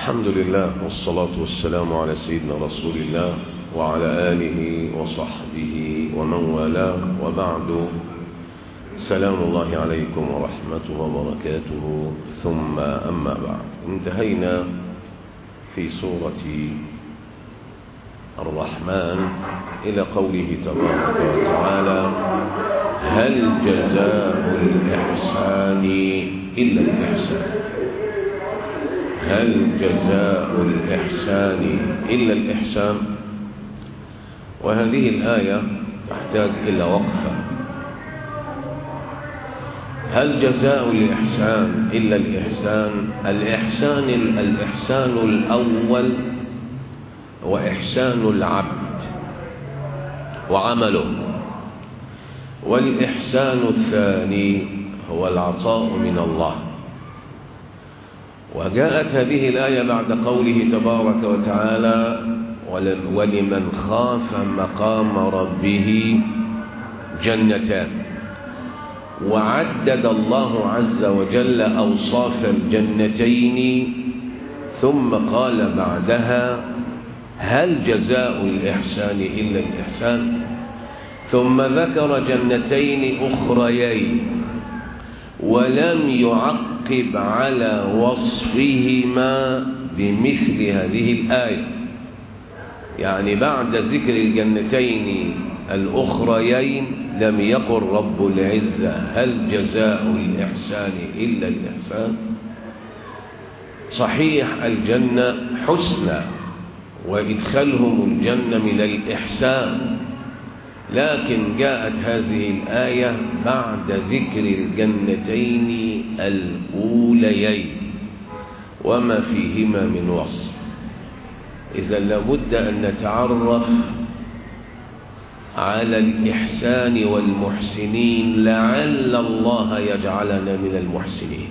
الحمد لله والصلاة والسلام على سيدنا رسول الله وعلى آله وصحبه ومن والاه وبعد سلام الله عليكم ورحمته وبركاته ثم أما بعد انتهينا في سورة الرحمن إلى قوله تبارك وتعالى هل جزاء الإحسان إلا الإحسان هل جزاء الإحسان إلا الإحسان وهذه الآية تحتاج إلى وقفة هل جزاء الإحسان إلا الإحسان الإحسان الإحسان الأول هو إحسان العبد وعمله والإحسان الثاني هو العطاء من الله وجاءت هذه الآية بعد قوله تبارك وتعالى ولمن خاف مقام ربه جنتان وعدد الله عز وجل أوصاف الجنتين ثم قال بعدها هل جزاء الإحسان إلا الإحسان ثم ذكر جنتين أخريين ولم يعقب على وصفهما بمثل هذه الآية يعني بعد ذكر الجنتين الأخريين لم يقل رب العزة هل جزاء الإحسان إلا الإحسان صحيح الجنة حسنى وإدخلهم الجنة من الإحسان لكن جاءت هذه الآية بعد ذكر الجنتين الأوليين وما فيهما من وصف إذا لابد أن نتعرف على الإحسان والمحسنين لعل الله يجعلنا من المحسنين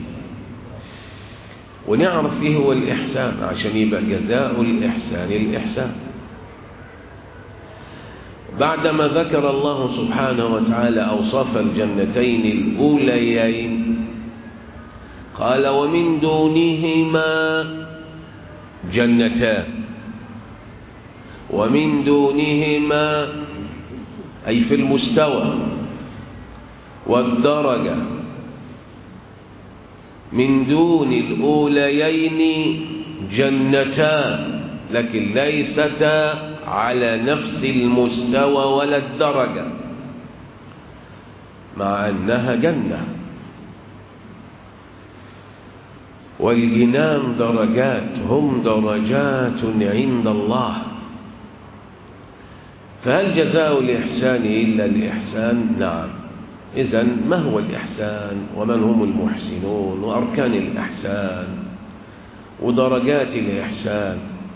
ونعرف إيه هو الإحسان عشان يبقى جزاء الإحسان الإحسان بعدما ذكر الله سبحانه وتعالى أوصاف الجنتين الأوليين قال ومن دونهما جنتان ومن دونهما أي في المستوى والدرجة من دون الأوليين جنتان لكن ليستا على نفس المستوى ولا الدرجة مع أنها جنة والجنان درجات هم درجات عند الله فهل جزاء الإحسان إلا الإحسان نعم إذا ما هو الإحسان ومن هم المحسنون وأركان الإحسان ودرجات الإحسان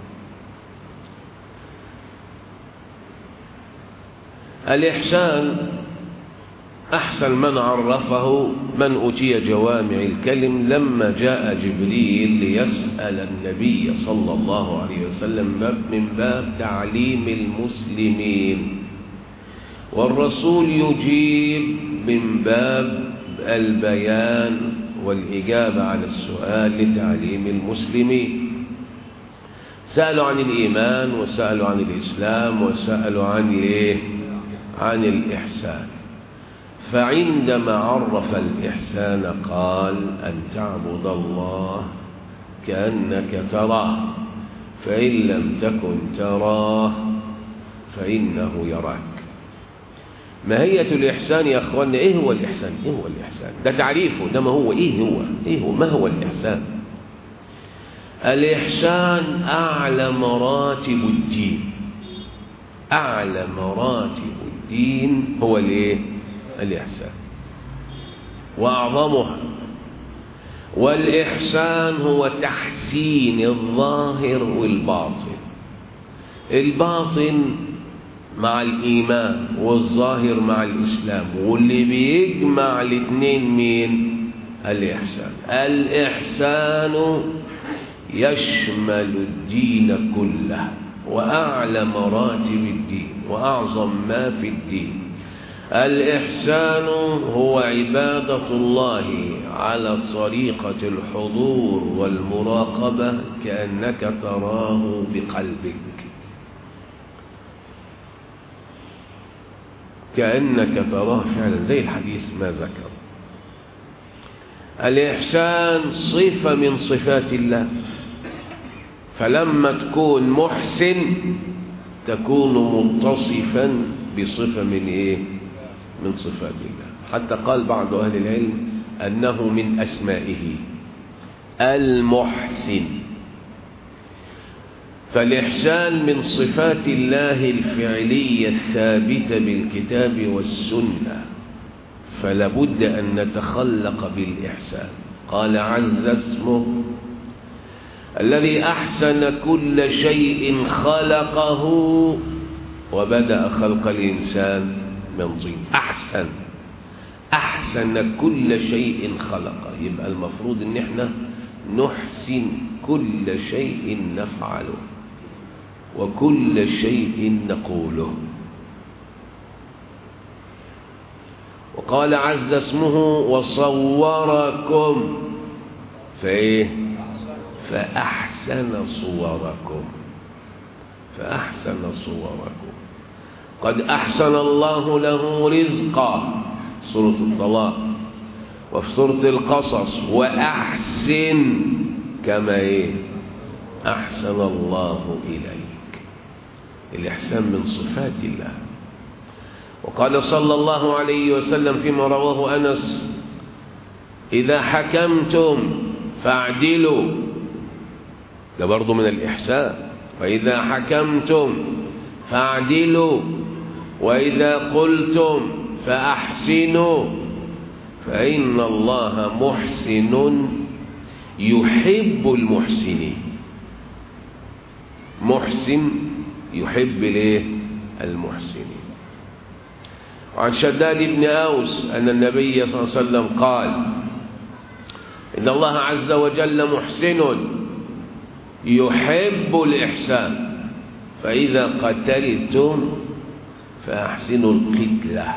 الإحسان أحسن من عرفه من أتي جوامع الكلم لما جاء جبريل ليسأل النبي صلى الله عليه وسلم من باب تعليم المسلمين والرسول يجيب من باب البيان والإجابة على السؤال لتعليم المسلمين سألوا عن الإيمان وسألوا عن الإسلام وسألوا عن الإيه عن الإحسان فعندما عرف الإحسان قال أن تعبد الله كأنك تراه فإن لم تكن تراه فإنه يراك ماهية الإحسان يا أخوانا إيه هو الإحسان إيه هو الإحسان ده تعريفه ده ما هو إيه هو إيه هو ما هو الإحسان الإحسان أعلى مراتب الدين أعلى مراتب الدين هو الايه الإحسان وأعظمها والإحسان هو تحسين الظاهر والباطن الباطن مع الإيمان والظاهر مع الإسلام واللي بيجمع الاثنين مين الإحسان الإحسان يشمل الدين كله وأعلى مراتب الدين وأعظم ما في الدين الإحسان هو عبادة الله على طريقة الحضور والمراقبة كأنك تراه بقلبك كأنك تراه فعلا زي الحديث ما ذكر الإحسان صفة من صفات الله فلما تكون محسن تكون متصفا بصفة من إيه من صفات الله حتى قال بعض أهل العلم أنه من أسمائه المحسن فالإحسان من صفات الله الفعلية الثابتة بالكتاب والسنة فلا بد أن نتخلق بالإحسان قال عز اسمه الذي أحسن كل شيء خلقه وبدأ خلق الإنسان من طين أحسن أحسن كل شيء خلقه يبقى المفروض أن احنا نحسن كل شيء نفعله وكل شيء نقوله وقال عز اسمه وصوركم فايه فأحسن صوركم فأحسن صوركم قد أحسن الله له رزقا سورة الطلاق وفي سورة القصص وأحسن كما إيه أحسن الله إليك الإحسان من صفات الله وقال صلى الله عليه وسلم فيما رواه أنس إذا حكمتم فاعدلوا ده برضو من الإحسان وإذا حكمتم فاعدلوا وإذا قلتم فأحسنوا فإن الله محسن يحب المحسنين محسن يحب الايه المحسنين وعن شداد بن أوس أن النبي صلى الله عليه وسلم قال إن الله عز وجل محسن يحب الإحسان فإذا قتلتم فأحسنوا القتلة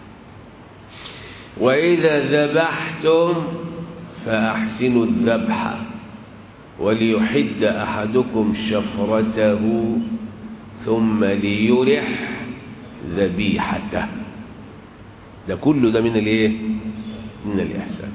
وإذا ذبحتم فأحسنوا الذبح وليحد أحدكم شفرته ثم ليرح ذبيحته ده كله ده من الايه من الإحسان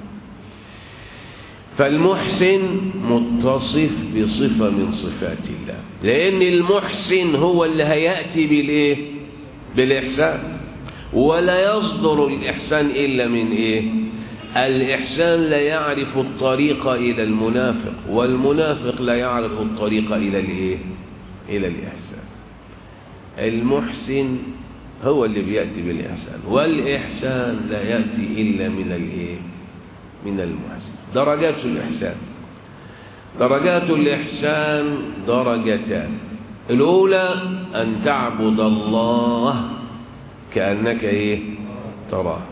فالمحسن متصف بصفة من صفات الله لأن المحسن هو اللي هيأتي بالإيه بالإحسان ولا يصدر الإحسان إلا من إيه الإحسان لا يعرف الطريق إلى المنافق والمنافق لا يعرف الطريق إلى الإيه إلى الإحسان المحسن هو اللي بيأتي بالإحسان والإحسان لا يأتي إلا من الإيه من المحسن درجات الإحسان درجات الإحسان درجتان الأولى أن تعبد الله كأنك إيه تراه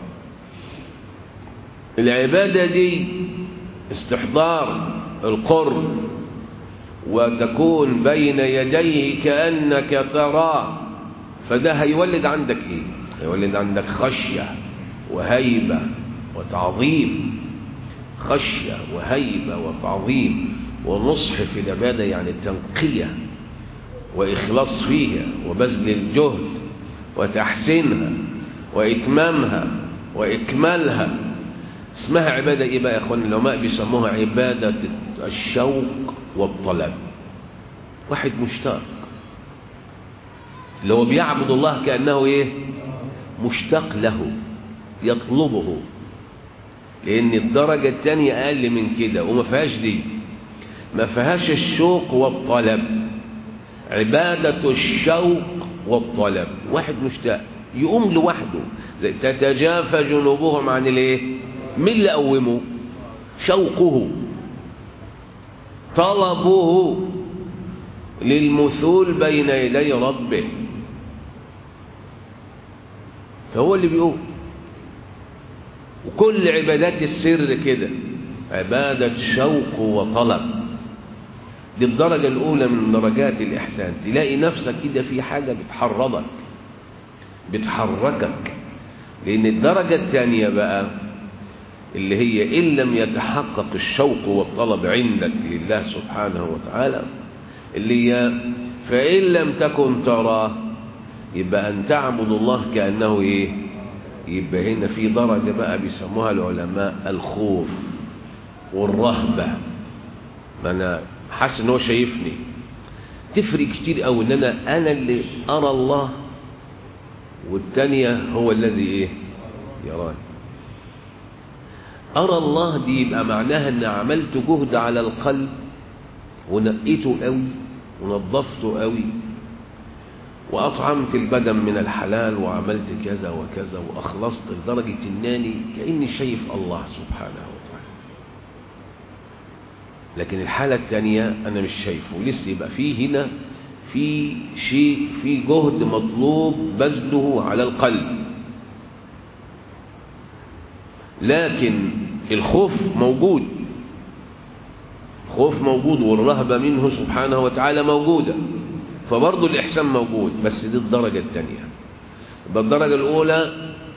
العبادة دي استحضار القرب وتكون بين يديه كأنك تراه فده هيولد عندك ايه هيولد عندك خشية وهيبة وتعظيم خشية وهيبة وتعظيم ونصح في العبادة يعني تنقية وإخلاص فيها وبذل الجهد وتحسينها وإتمامها وإكمالها اسمها عبادة إيه بقى يا أخوان العلماء بيسموها عبادة الشوق والطلب واحد مشتاق اللي هو بيعبد الله كأنه إيه مشتاق له يطلبه لأن الدرجة الثانية أقل من كده وما فيهاش دي ما فيهاش الشوق والطلب عبادة الشوق والطلب واحد مشتاق يقوم لوحده زي تتجافى جنوبهم عن الايه مين اللي قومه شوقه طلبه للمثول بين يدي ربه فهو اللي بيقول وكل عبادات السر كده عبادة شوق وطلب دي الدرجة الأولى من درجات الإحسان تلاقي نفسك كده في حاجة بتحرضك بتحركك لأن الدرجة الثانية بقى اللي هي إن لم يتحقق الشوق والطلب عندك لله سبحانه وتعالى اللي هي فإن لم تكن تراه يبقى أن تعبد الله كأنه إيه يبقى هنا في درجة بقى بيسموها العلماء الخوف والرهبة ما أنا حاسس إن هو شايفني تفرق كتير أوي إن أنا أنا اللي أرى الله والتانية هو الذي إيه يراني أرى الله دي يبقى معناها أن عملت جهد على القلب ونقيته قوي ونظفته قوي وأطعمت البدن من الحلال وعملت كذا وكذا وأخلصت لدرجة أنني كأني شايف الله سبحانه وتعالى لكن الحالة الثانية أنا مش شايفه لسه يبقى فيه هنا في شيء في جهد مطلوب بذله على القلب لكن الخوف موجود الخوف موجود والرهبة منه سبحانه وتعالى موجودة فبرضه الإحسان موجود بس دي الدرجة الثانية يبقى الدرجة الأولى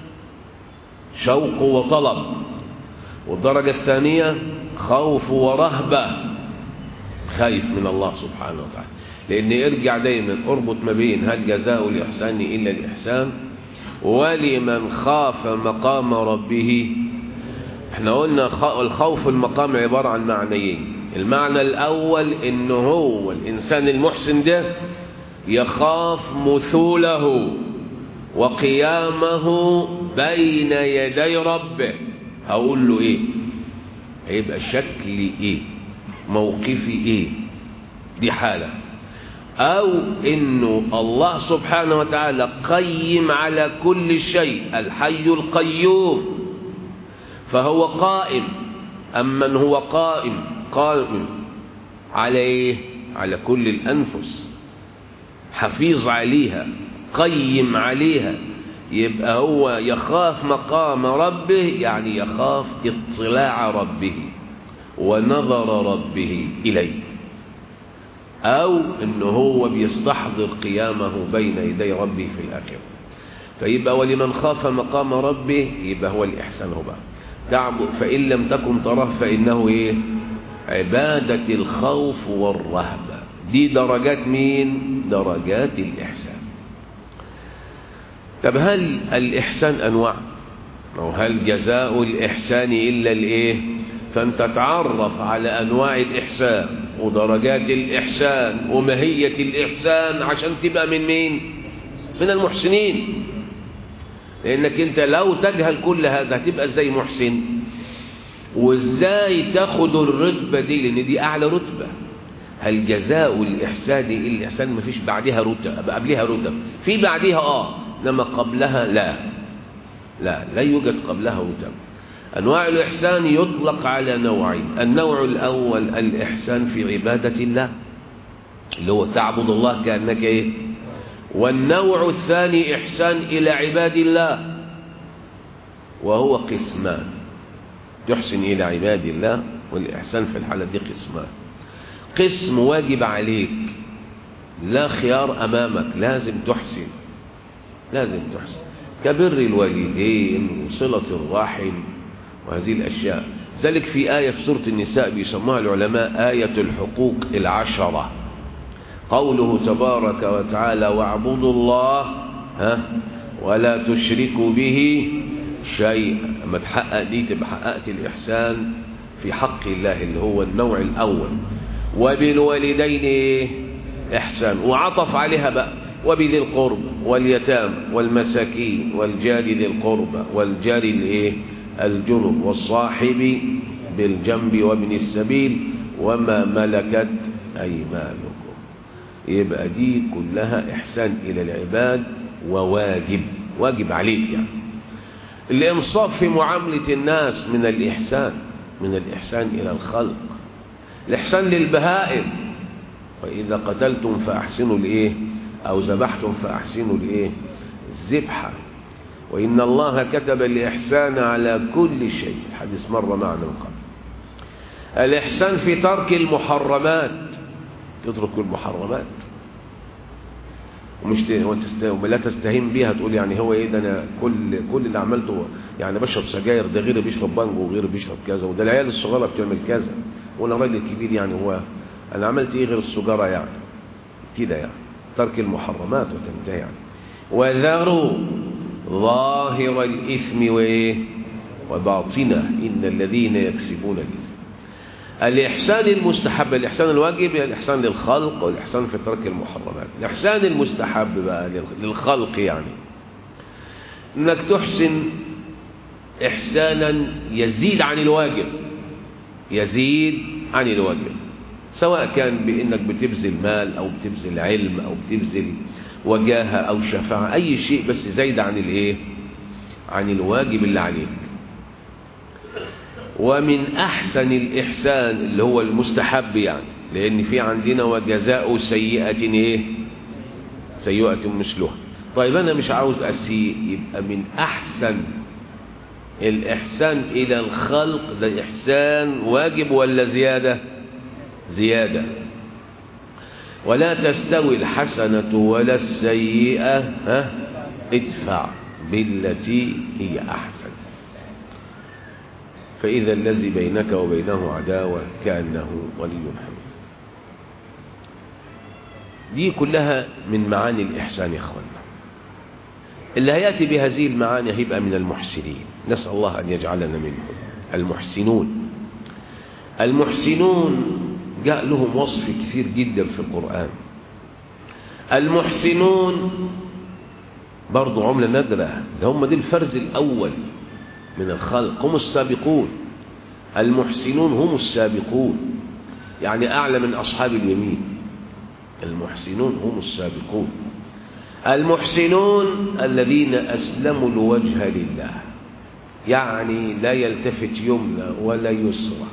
شوق وطلب والدرجة الثانية خوف ورهبة خايف من الله سبحانه وتعالى لأن ارجع دايما اربط ما بين هل جزاء الإحسان إلا الإحسان ولمن خاف مقام ربه احنا قلنا الخوف المقام عبارة عن معنيين المعنى الأول إنه هو الإنسان المحسن ده يخاف مثوله وقيامه بين يدي ربه هقول له ايه هيبقى شكلي ايه موقفي ايه دي حالة او انه الله سبحانه وتعالى قيم على كل شيء الحي القيوم فهو قائم أمن هو قائم قائم على إيه؟ على كل الأنفس حفيظ عليها قيم عليها يبقى هو يخاف مقام ربه يعني يخاف اطلاع ربه ونظر ربه إليه أو إنه هو بيستحضر قيامه بين يدي ربه في الآخرة فيبقى ولمن خاف مقام ربه يبقى هو الإحسان هو بقى تعبد فإن لم تكن تراه فإنه إيه عبادة الخوف والرهبة دي درجات مين درجات الإحسان طب هل الإحسان أنواع أو هل جزاء الإحسان إلا الإيه فأنت تعرف على أنواع الإحسان ودرجات الإحسان وماهية الإحسان عشان تبقى من مين من المحسنين لأنك أنت لو تجهل كل هذا هتبقى إزاي محسن وإزاي تاخد الرتبة دي لأن دي أعلى رتبة هل جزاء الإحسان الإحسان ما فيش بعدها رتب قبلها رتب في بعدها آه إنما قبلها لا لا لا يوجد قبلها رتب أنواع الإحسان يطلق على نوعين النوع الأول الإحسان في عبادة الله اللي هو تعبد الله كأنك إيه والنوع الثاني إحسان إلى عباد الله وهو قسمان تحسن إلى عباد الله والإحسان في الحالة دي قسمان قسم واجب عليك لا خيار أمامك لازم تحسن لازم تحسن كبر الوالدين وصلة الرحم وهذه الأشياء ذلك في آية في سورة النساء بيسموها العلماء آية الحقوق العشرة قوله تبارك وتعالى واعبدوا الله ها ولا تشركوا به شيئا لما تحقق دي تبقى حققت الإحسان في حق الله اللي هو النوع الأول وبالوالدين إيه؟ إحسان وعطف عليها بقى وبذي القرب واليتام والمساكين والجار ذي القرب والجار الايه الجنب والصاحب بالجنب وابن السبيل وما ملكت أيمانكم يبقى دي كلها إحسان إلى العباد وواجب واجب عليك يعني الإنصاف في معاملة الناس من الإحسان من الإحسان إلى الخلق الإحسان للبهائم وإذا قتلتم فأحسنوا الإيه أو ذبحتم فأحسنوا الإيه الذبحة وإن الله كتب الإحسان على كل شيء الحديث مر معنا من قبل الإحسان في ترك المحرمات تترك المحرمات ومش ت... وتست... ولا تستهين بيها تقول يعني هو ايه ده انا كل كل اللي عملته يعني بشرب سجاير ده غيري بيشرب بانجو وغيري بيشرب كذا وده العيال الصغيره بتعمل كذا وانا راجل كبير يعني هو انا عملت ايه غير السجاره يعني كده يعني ترك المحرمات وتنتهي يعني وذروا ظاهر الاثم وايه وباطنه ان الذين يكسبون الاثم الإحسان المستحب الإحسان الواجب الإحسان للخلق والإحسان في ترك المحرمات الإحسان المستحب بقى للخلق يعني إنك تحسن إحسانا يزيد عن الواجب يزيد عن الواجب سواء كان بإنك بتبذل مال أو بتبذل علم أو بتبذل وجاهة أو شفاعة أي شيء بس زايد عن الإيه عن الواجب اللي عليك ومن أحسن الإحسان اللي هو المستحب يعني لأن في عندنا وجزاء سيئة إيه سيئة مثلها طيب أنا مش عاوز أسيء يبقى من أحسن الإحسان إلى الخلق ده إحسان واجب ولا زيادة زيادة ولا تستوي الحسنة ولا السيئة ها ادفع بالتي هي أحسن فإذا الذي بينك وبينه عداوة كأنه ولي حميد دي كلها من معاني الإحسان يا إخوانا اللي هيأتي بهذه المعاني هيبقى من المحسنين نسأل الله أن يجعلنا منهم المحسنون المحسنون جاء لهم وصف كثير جدا في القرآن المحسنون برضو عملة نادرة ده هم دي الفرز الأول من الخلق هم السابقون المحسنون هم السابقون يعني أعلى من أصحاب اليمين المحسنون هم السابقون المحسنون الذين أسلموا الوجه لله يعني لا يلتفت يمنى ولا يسرى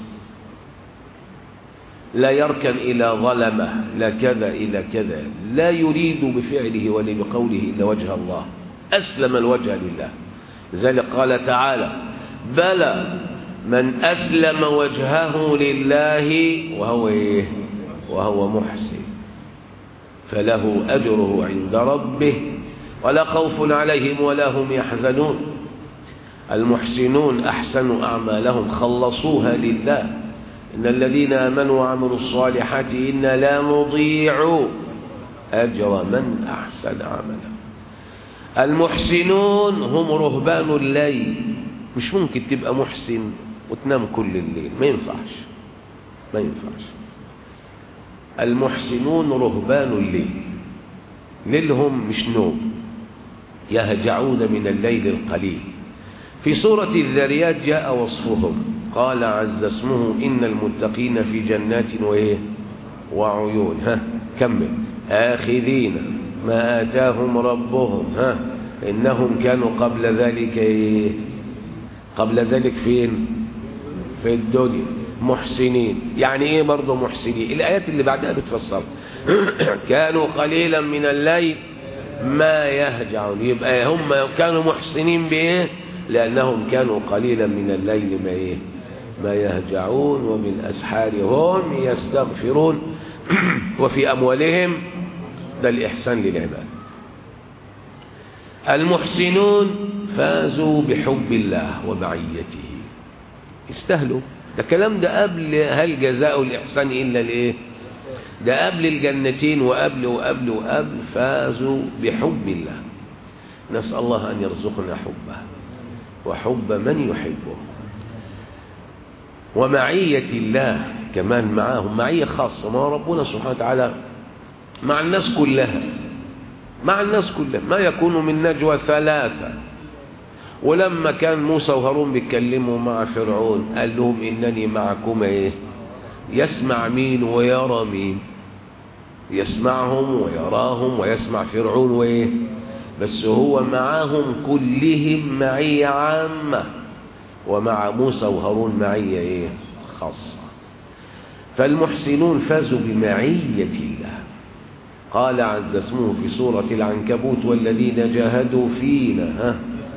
لا يركن إلى ظلمة لا كذا إلى كذا لا يريد بفعله ولا بقوله إلا وجه الله أسلم الوجه لله لذلك قال تعالى بلى من أسلم وجهه لله وهو إيه وهو محسن فله أجره عند ربه ولا خوف عليهم ولا هم يحزنون المحسنون أحسنوا أعمالهم خلصوها لله إن الذين آمنوا وعملوا الصالحات إنا لا نضيع أجر من أحسن عملا المحسنون هم رهبان الليل مش ممكن تبقى محسن وتنام كل الليل ما ينفعش ما ينفعش المحسنون رهبان الليل ليلهم مش نوم يهجعون من الليل القليل في سورة الذريات جاء وصفهم قال عز اسمه إن المتقين في جنات وإيه وعيون ها كمل آخذين ما آتاهم ربهم ها إنهم كانوا قبل ذلك إيه قبل ذلك فين في الدنيا محسنين يعني ايه برضه محسنين الايات اللي بعدها بتفسر كانوا قليلا من الليل ما يهجعون يبقى هم كانوا محسنين بايه لانهم كانوا قليلا من الليل ما ايه ما يهجعون ومن اسحارهم يستغفرون وفي اموالهم ده الاحسان للعباد المحسنون فازوا بحب الله ومعيته استهلوا ده الكلام ده قبل هل جزاء الإحسان إلا الإيه ده قبل الجنتين وقبل وقبل وقبل فازوا بحب الله نسأل الله أن يرزقنا حبه وحب من يحبه ومعية الله كمان معاهم معية خاصة ما ربنا سبحانه وتعالى مع الناس كلها مع الناس كلها ما يكون من نجوى ثلاثة ولما كان موسى وهارون بيتكلموا مع فرعون قال لهم إنني معكم إيه يسمع مين ويرى مين يسمعهم ويراهم ويسمع فرعون وإيه بس هو معاهم كلهم معية عامة ومع موسى وهارون معية إيه خاصة فالمحسنون فازوا بمعية الله قال عز اسمه في سورة العنكبوت والذين جاهدوا فينا ها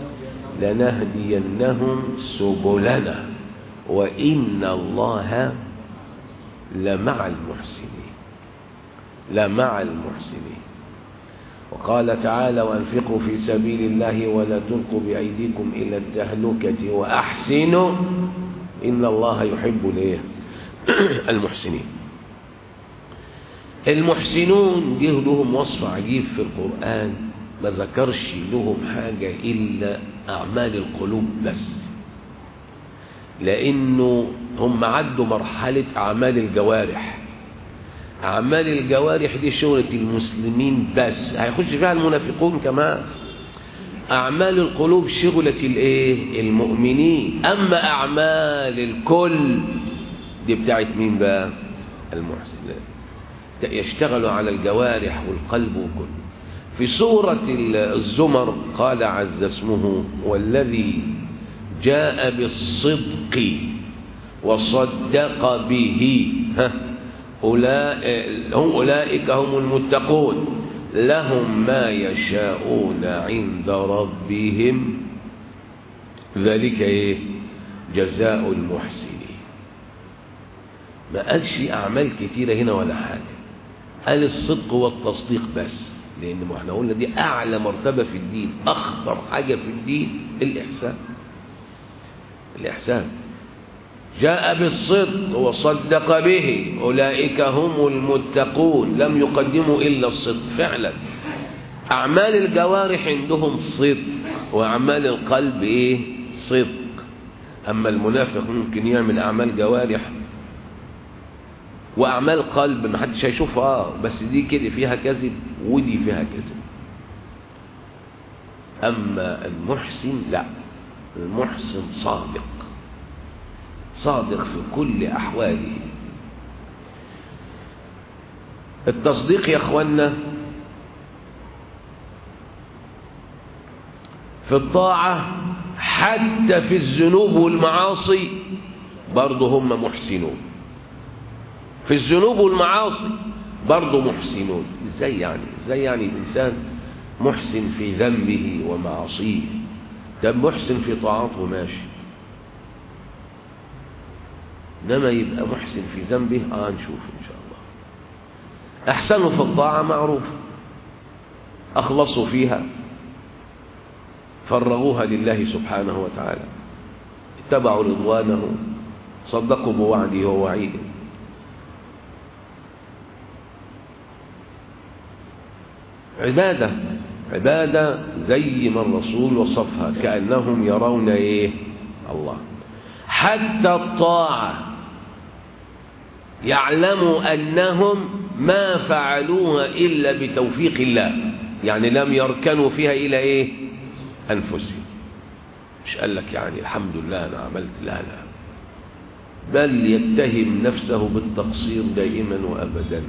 لنهدينهم سبلنا وإن الله لمع المحسنين لمع المحسنين وقال تعالى وأنفقوا في سبيل الله ولا تلقوا بأيديكم إلى التهلكة وأحسنوا إن الله يحب الايه المحسنين المحسنون جه لهم وصف عجيب في القرآن ما ذكرش لهم حاجة إلا أعمال القلوب بس لأنه هم عدوا مرحلة أعمال الجوارح أعمال الجوارح دي شغلة المسلمين بس هيخش فيها المنافقون كمان أعمال القلوب شغلة الإيه؟ المؤمنين أما أعمال الكل دي بتاعت مين بقى المحسنين يشتغلوا على الجوارح والقلب وكل في سورة الزمر قال عز اسمه والذي جاء بالصدق وصدق به ها أولئك هم المتقون لهم ما يشاءون عند ربهم ذلك ايه جزاء المحسنين ما قالش أعمال كتيرة هنا ولا حاجة قال الصدق والتصديق بس لأن ما احنا قلنا دي أعلى مرتبة في الدين أخطر حاجة في الدين الإحسان الإحسان جاء بالصدق وصدق به أولئك هم المتقون لم يقدموا إلا الصدق فعلا أعمال الجوارح عندهم صدق وأعمال القلب إيه صدق أما المنافق ممكن يعمل أعمال جوارح وأعمال قلب ما حدش هيشوفها آه بس دي كده فيها كذب ودي فيها كذب أما المحسن لا المحسن صادق صادق في كل أحواله التصديق يا أخوانا في الطاعة حتى في الذنوب والمعاصي برضه هم محسنون في الذنوب والمعاصي برضه محسنون ازاي يعني ازاي يعني الإنسان محسن في ذنبه ومعاصيه ده محسن في طاعاته ماشي انما يبقى محسن في ذنبه اه نشوف ان شاء الله احسنوا في الطاعه معروف اخلصوا فيها فرغوها لله سبحانه وتعالى اتبعوا رضوانه صدقوا بوعده ووعيده عباده عباده زي ما الرسول وصفها كانهم يرون ايه الله حتى الطاعه يعلموا أنهم ما فعلوها إلا بتوفيق الله يعني لم يركنوا فيها إلى إيه أنفسهم مش قال لك يعني الحمد لله أنا عملت لا لا بل يتهم نفسه بالتقصير دائما وأبدا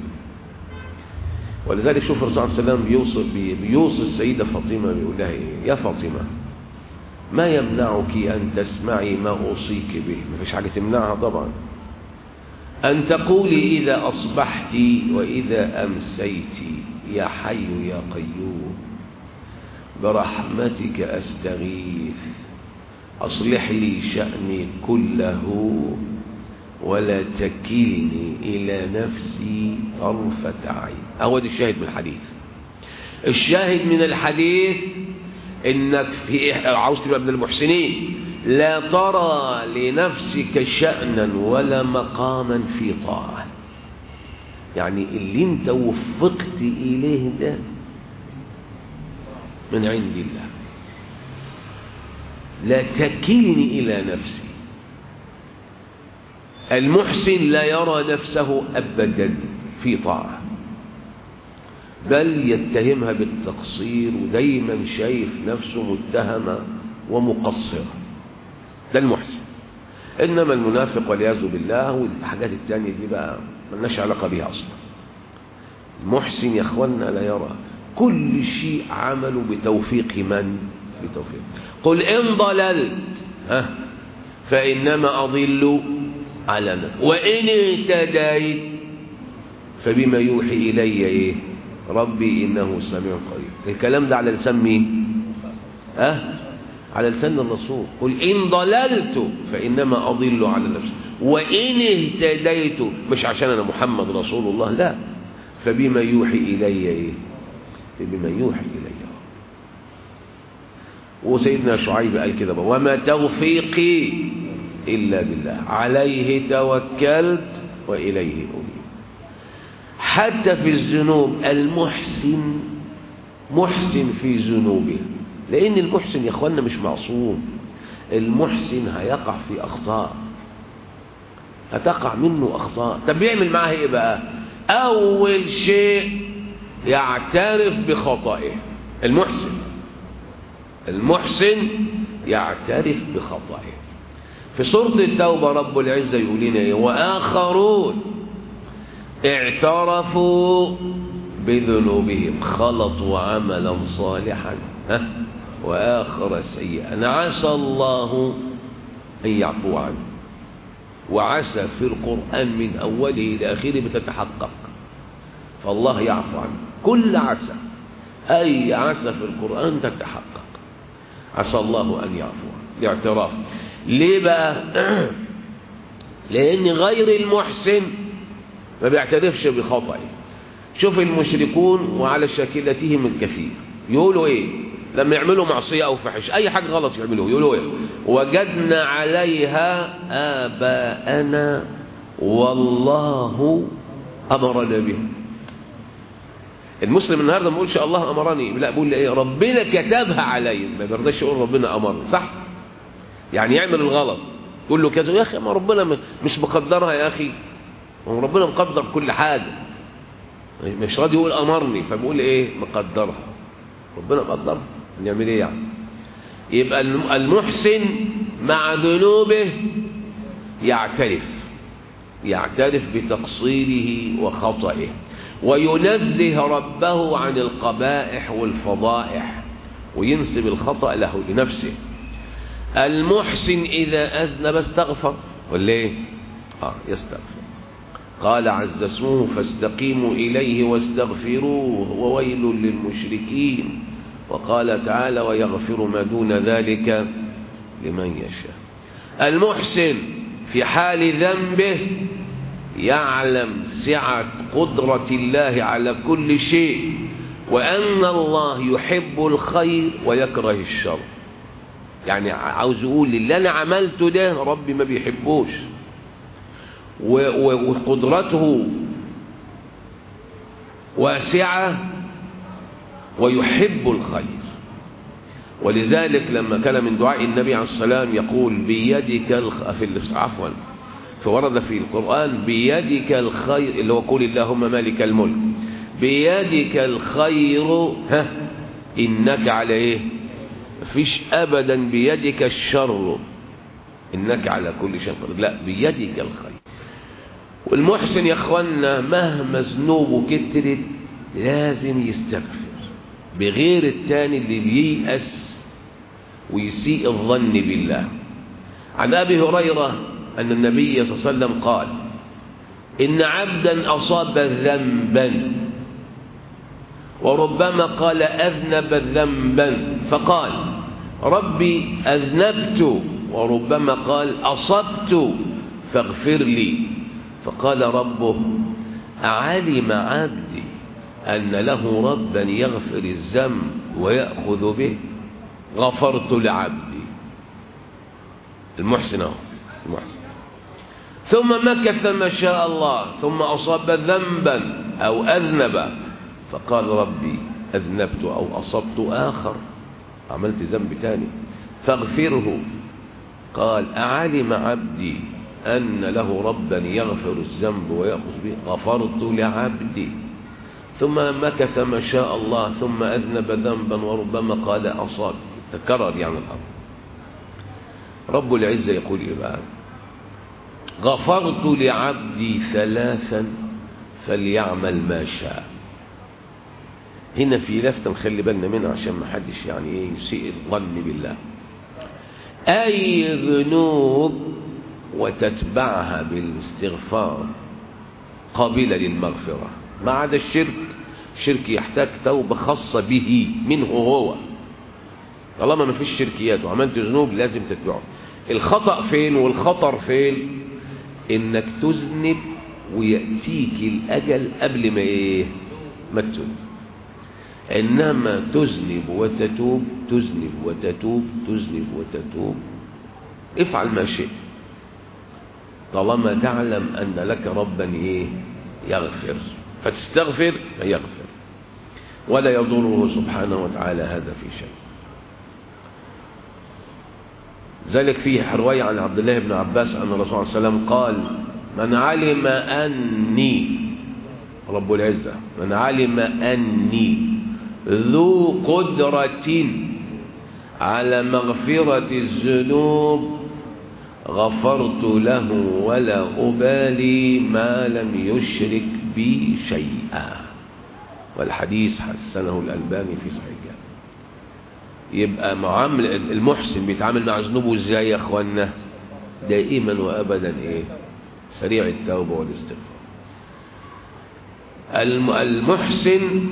ولذلك شوف الرسول صلى الله عليه وسلم بيوصف, بيوصف السيدة فاطمة بيقول لها إيه يا فاطمة ما يمنعك أن تسمعي ما أوصيك به ما فيش حاجة تمنعها طبعا أن تقولي إذا أصبحت وإذا أمسيت يا حي يا قيوم برحمتك أستغيث أصلح لي شأني كله ولا تكلني إلى نفسي طرفة عين أهو ده الشاهد من الحديث الشاهد من الحديث إنك في عاوز تبقى من المحسنين لا ترى لنفسك شأنا ولا مقاما في طاعة يعني اللي انت وفقت إليه ده من عند الله لا تكلني إلى نفسي المحسن لا يرى نفسه أبدا في طاعة بل يتهمها بالتقصير ودايما شايف نفسه متهمة ومقصرة ده المحسن إنما المنافق والعياذ بالله والحاجات التانية دي بقى ملناش علاقة بيها أصلا المحسن يا أخوانا لا يرى كل شيء عمله بتوفيق من بتوفيق قل إن ضللت ها فإنما أضل على نفسي وإن اهتديت فبما يوحي إلي إيه ربي إنه سميع قريب الكلام ده على لسان مين أه على لسان الرسول قل إن ضللت فإنما أضل على نفسي وإن اهتديت مش عشان أنا محمد رسول الله لا فبما يوحي إلي إيه بما يوحي إلي وسيدنا شعيب قال كده وما توفيقي إلا بالله عليه توكلت وإليه أنيب حتى في الذنوب المحسن محسن في ذنوبه لأن المحسن يا أخوانا مش معصوم المحسن هيقع في أخطاء هتقع منه أخطاء طب بيعمل معاه إيه بقى أول شيء يعترف بخطئه المحسن المحسن يعترف بخطئه في سورة التوبة رب العزة يقول لنا إيه وآخرون اعترفوا بذنوبهم خلطوا عملا صالحا ها وآخر سيئا عسى الله أن يعفو عنه وعسى في القرآن من أوله إلى آخره بتتحقق فالله يعفو عنه كل عسى أي عسى في القرآن تتحقق عسى الله أن يعفو عنه الاعتراف ليه بقى لأن غير المحسن ما بيعترفش بخطئه شوف المشركون وعلى شاكلتهم الكثير يقولوا ايه لما يعملوا معصية او فحش اي حاجة غلط يعملوه يقولوا ايه وجدنا عليها آباءنا والله امرنا بها المسلم النهارده ما يقولش الله امرني لا بيقول ايه ربنا كتبها علي ما بيرضاش يقول ربنا امرني صح يعني يعمل الغلط يقول له كذا يا اخي ما ربنا مش مقدرها يا اخي هو ربنا مقدر كل حاجه مش راضي يقول امرني فبقول ايه مقدرها ربنا مقدرها نعمل ايه يعني يبقى المحسن مع ذنوبه يعترف يعترف بتقصيره وخطئه وينزه ربه عن القبائح والفضائح وينسب الخطأ له لنفسه المحسن إذا أذنب استغفر ولا ايه آه يستغفر قال عز اسمه فاستقيموا إليه واستغفروه وويل للمشركين وقال تعالى ويغفر ما دون ذلك لمن يشاء المحسن في حال ذنبه يعلم سعة قدرة الله على كل شيء وأن الله يحب الخير ويكره الشر يعني عاوز يقول اللي أنا عملته ده ربي ما بيحبوش وقدرته واسعة ويحب الخير ولذلك لما كان من دعاء النبي عليه السلام يقول بيدك الخ... في عفوا فورد في القرآن بيدك الخير اللي هو قول اللهم مالك الملك بيدك الخير ها إنك على إيه مفيش أبدا بيدك الشر إنك على كل شيء قدير لا بيدك الخير والمحسن يا اخوانا مهما ذنوبه كترت لازم يستغفر بغير التاني اللي بييأس ويسيء الظن بالله عن أبي هريرة أن النبي صلى الله عليه وسلم قال إن عبدا أصاب ذنبا وربما قال أذنب ذنبا فقال ربي أذنبت وربما قال أصبت فاغفر لي فقال ربه أعلم عبدي أن له ربا يغفر الذنب ويأخذ به غفرت لعبدي المحسن اهو المحسن ثم مكث ما شاء الله ثم أصاب ذنبا أو أذنب فقال ربي أذنبت أو أصبت آخر عملت ذنب تاني فاغفره قال أعلم عبدي أن له ربا يغفر الذنب ويأخذ به غفرت لعبدي ثم مكث ما شاء الله ثم أذنب ذنبا وربما قال أصاب تكرر يعني الأمر رب العزة يقول إيه بقى غفرت لعبدي ثلاثا فليعمل ما شاء هنا في لفتة نخلي بالنا منها عشان ما حدش يعني ايه يسيء الظن بالله أي ذنوب وتتبعها بالاستغفار قابلة للمغفرة ما عدا الشرك الشرك يحتاج توبة خاصة به منه هو طالما ما فيش شركيات وعملت ذنوب لازم تتبعه الخطأ فين والخطر فين انك تذنب ويأتيك الأجل قبل ما ايه ما تتوب إنما تذنب وتتوب تذنب وتتوب تذنب وتتوب افعل ما شئت طالما تعلم أن لك ربا إيه يغفر فتستغفر فيغفر ولا يضره سبحانه وتعالى هذا في شيء ذلك فيه رواية عن عبد الله بن عباس أن الرسول صلى الله عليه وسلم قال من علم أني رب العزة من علم أني ذو قدرة على مغفرة الذنوب غفرت له ولا أبالي ما لم يشرك بي شيئا والحديث حسنه الألباني في صحيح يبقى معامل المحسن بيتعامل مع ذنوبه ازاي يا اخوانا دائما وابدا ايه سريع التوبه والاستغفار المحسن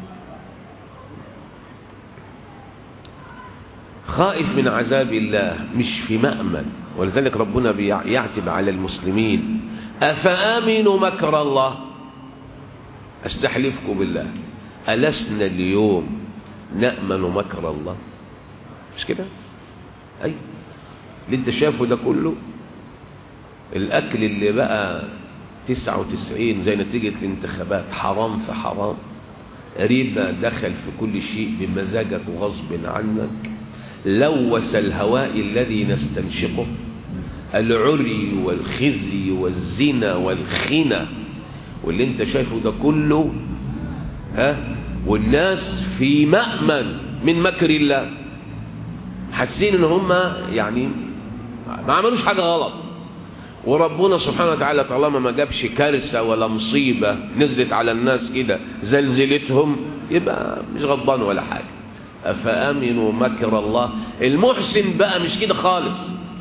خائف من عذاب الله مش في مأمن ولذلك ربنا بيعتب على المسلمين أفآمنوا مكر الله أستحلفكم بالله ألسنا اليوم نأمن مكر الله مش كده أي اللي انت شافه ده كله الأكل اللي بقى تسعة وتسعين زي نتيجة الانتخابات حرام في حرام ريبة دخل في كل شيء بمزاجك وغصب عنك لوث الهواء الذي نستنشقه العري والخزي والزنا والخنا واللي انت شايفه ده كله ها والناس في مأمن من مكر الله حاسين ان هم يعني ما عملوش حاجة غلط وربنا سبحانه وتعالى طالما ما جابش كارثة ولا مصيبة نزلت على الناس كده زلزلتهم يبقى مش غضبان ولا حاجة أفأمنوا مكر الله المحسن بقى مش كده خالص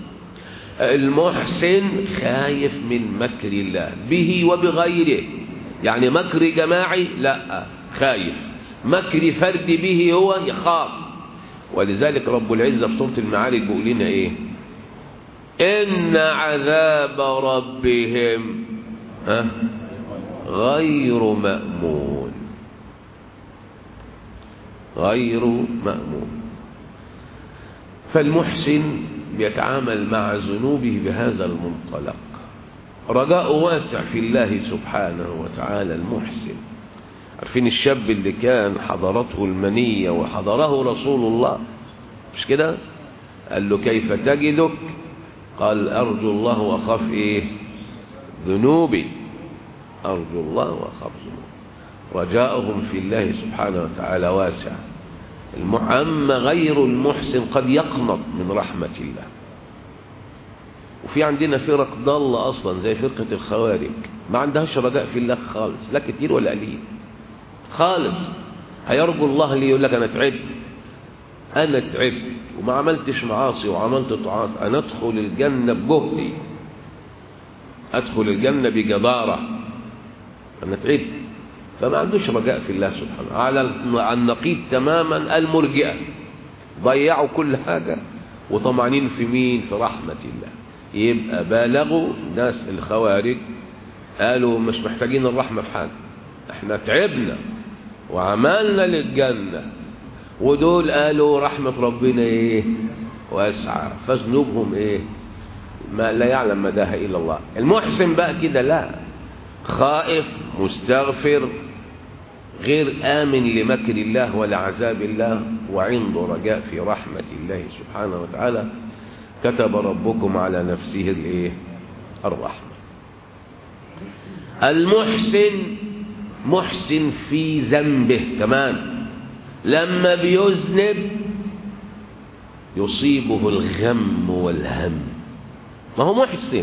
المحسن خايف من مكر الله به وبغيره يعني مكر جماعي لا خايف مكر فرد به هو يخاف ولذلك رب العزة في سورة المعارج بيقول لنا ايه إن عذاب ربهم ها غير مأمون غير مأمون فالمحسن بيتعامل مع ذنوبه بهذا المنطلق رجاء واسع في الله سبحانه وتعالى المحسن عارفين الشاب اللي كان حضرته المنية وحضره رسول الله مش كده قال له كيف تجدك قال أرجو الله وأخاف إيه ذنوبي أرجو الله وأخاف ذنوبي رجاؤهم في الله سبحانه وتعالى واسع أما غير المحسن قد يقنط من رحمة الله وفي عندنا فرق ضالة أصلا زي فرقة الخوارج ما عندهاش رجاء في الله خالص لا كتير ولا قليل خالص هيرجو الله اللي يقول لك أنا تعبت أنا تعبت وما عملتش معاصي وعملت طاعات أنا أدخل الجنة بجهدي أدخل الجنة بجدارة أنا تعبت فما عندوش رجاء في الله سبحانه على النقيض تماما المرجئة ضيعوا كل حاجة وطمعانين في مين في رحمة الله يبقى بالغوا ناس الخوارج قالوا مش محتاجين الرحمة في حاجة احنا تعبنا وعملنا للجنة ودول قالوا رحمة ربنا ايه واسعة فذنوبهم ايه ما لا يعلم مداها الا الله المحسن بقى كده لا خائف مستغفر غير آمن لمكر الله ولا عذاب الله وعنده رجاء في رحمة الله سبحانه وتعالى كتب ربكم على نفسه الايه الرحمة المحسن محسن في ذنبه كمان لما بيذنب يصيبه الغم والهم ما هو محسن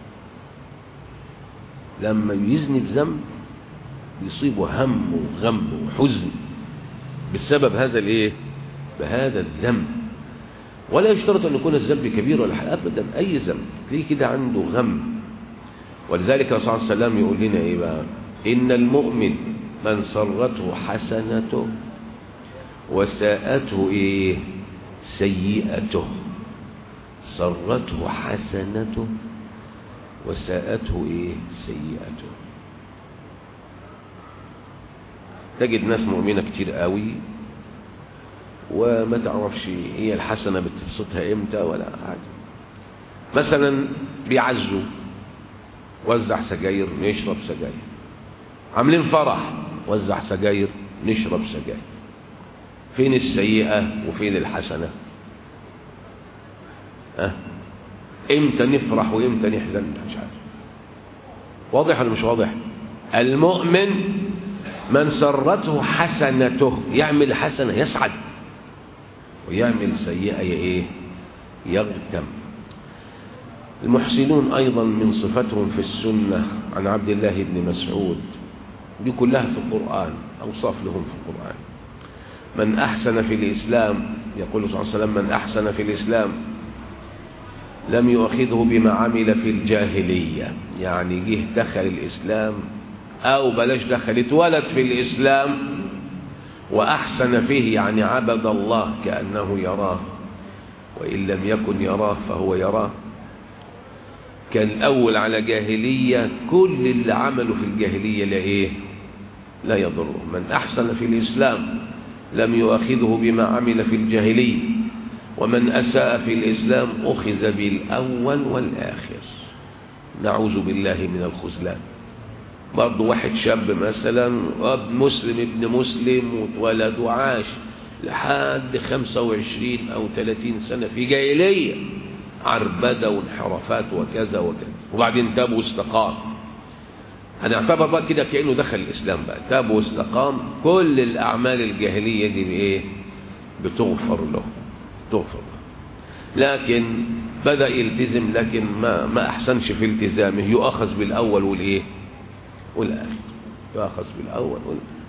لما يذنب ذنب يصيبه هم وغم وحزن بسبب هذا الايه بهذا الذنب ولا يشترط ان يكون الذنب كبير ولا حاجه ابدا اي ذنب تلاقيه كده عنده غم ولذلك الرسول صلى الله عليه وسلم يقول لنا ايه بقى ان المؤمن من سرته حسنته وساءته ايه سيئته سرته حسنته وساءته ايه سيئته تجد ناس مؤمنة كتير قوي وما تعرفش هي الحسنة بتبسطها امتى ولا حاجة مثلا بيعزوا وزع سجاير نشرب سجاير عاملين فرح وزع سجاير نشرب سجاير فين السيئة وفين الحسنة أه؟ امتى نفرح وامتى نحزن مش عارف واضح ولا مش واضح المؤمن من سرته حسنته يعمل حسنة يسعد ويعمل سيئة ايه يغتم المحسنون أيضا من صفتهم في السنة عن عبد الله بن مسعود دي كلها في القرآن أوصاف لهم في القرآن من أحسن في الإسلام يقول صلى الله عليه وسلم من أحسن في الإسلام لم يؤخذه بما عمل في الجاهلية يعني جه دخل الإسلام أو بلاش دخل اتولد في الإسلام وأحسن فيه يعني عبد الله كأنه يراه وإن لم يكن يراه فهو يراه كان الأول على جاهلية كل اللي عمله في الجاهلية لا إيه لا يضره من أحسن في الإسلام لم يؤخذه بما عمل في الجاهلية ومن أساء في الإسلام أخذ بالأول والآخر نعوذ بالله من الخذلان برضه واحد شاب مثلا اب مسلم ابن مسلم واتولد وعاش لحد 25 أو 30 سنة في جاهلية عربدة وانحرافات وكذا وكذا وبعدين تاب واستقام هنعتبر بقى كده كأنه دخل الإسلام بقى تاب واستقام كل الأعمال الجاهلية دي بإيه بتغفر له تغفر له لكن بدأ يلتزم لكن ما ما أحسنش في التزامه يؤخذ بالأول والإيه والآخر يؤخذ بالأول والآخر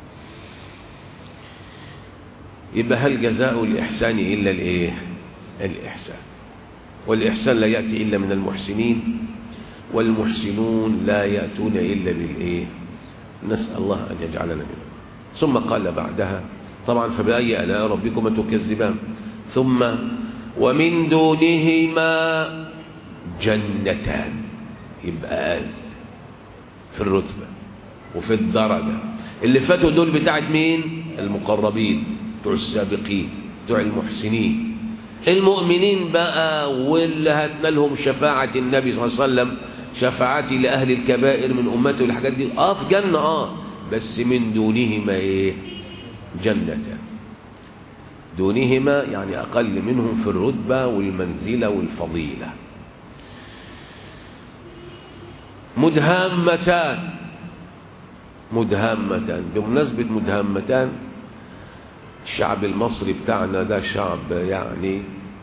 يبقى هل جزاء الإحسان إلا الإيه الإحسان والإحسان لا يأتي إلا من المحسنين والمحسنون لا يأتون إلا بالإيه نسأل الله أن يجعلنا منهم ثم قال بعدها طبعا فبأي آلاء ربكما تكذبان ثم ومن دونهما جنتان يبقى قال في الرتبة وفي الدرجة اللي فاتوا دول بتاعت مين المقربين بتوع السابقين بتوع المحسنين المؤمنين بقى واللي هتنا لهم شفاعة النبي صلى الله عليه وسلم شفاعتي لأهل الكبائر من أمته والحاجات دي اه في جنة اه بس من دونهما ايه جنتان دونهما يعني أقل منهم في الرتبة والمنزلة والفضيلة مدهامتان مدهامتان بمناسبة مدهامتان الشعب المصري بتاعنا ده شعب يعني